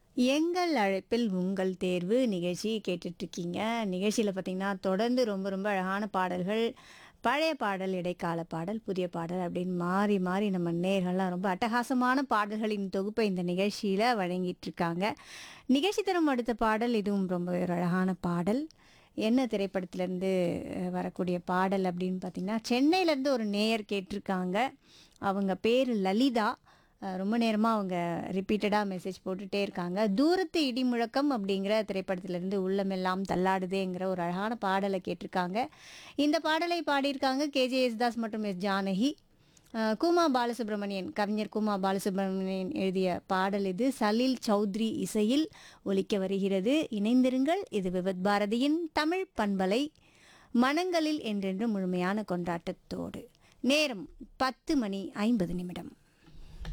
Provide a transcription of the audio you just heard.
எங்கள் அழைப்பில் உங்கள் தேர்வு நிகழ்ச்சி கேட்டுட்ருக்கீங்க நிகழ்ச்சியில் பார்த்தீங்கன்னா தொடர்ந்து ரொம்ப ரொம்ப அழகான பாடல்கள் பழைய பாடல் இடைக்கால பாடல் புதிய பாடல் அப்படின்னு மாறி மாறி நம்ம நேர்கள்லாம் ரொம்ப அட்டகாசமான பாடல்களின் தொகுப்பை இந்த நிகழ்ச்சியில் வழங்கிட்டு இருக்காங்க நிகழ்ச்சி தரும் அடுத்த பாடல் இதுவும் ரொம்ப ஒரு அழகான பாடல் என்ன திரைப்படத்திலேருந்து வரக்கூடிய பாடல் அப்படின்னு பார்த்தீங்கன்னா சென்னையிலேருந்து ஒரு நேயர் கேட்டிருக்காங்க அவங்க பேர் லலிதா அஹ் ரொம்ப நேரமாக அவங்க ரிப்பீட்டடாக மெசேஜ் போட்டுகிட்டே இருக்காங்க தூரத்து இடி முழக்கம் அப்படிங்கிற திரைப்படத்திலிருந்து உள்ளமெல்லாம் தள்ளாடுதேங்கிற ஒரு அழகான பாடலை கேட்டிருக்காங்க இந்த பாடலை பாடியிருக்காங்க கேஜே யேசுதாஸ் மற்றும் எஸ் ஜானகி அஹ் குமா பாலசுப்ரமணியன் கவிஞர் குமா பாலசுப்ரமணியன் எழுதிய பாடல் இது சலீல் சௌத்ரி இசையில் ஒலிக்க வருகிறது இணைந்திருங்கள் இது விவத் பாரதியின் தமிழ் பண்பலை மனங்களில் என்றென்று முழுமையான கொண்டாட்டத்தோடு நேரம் பத்து மணி ஐம்பது நிமிடம்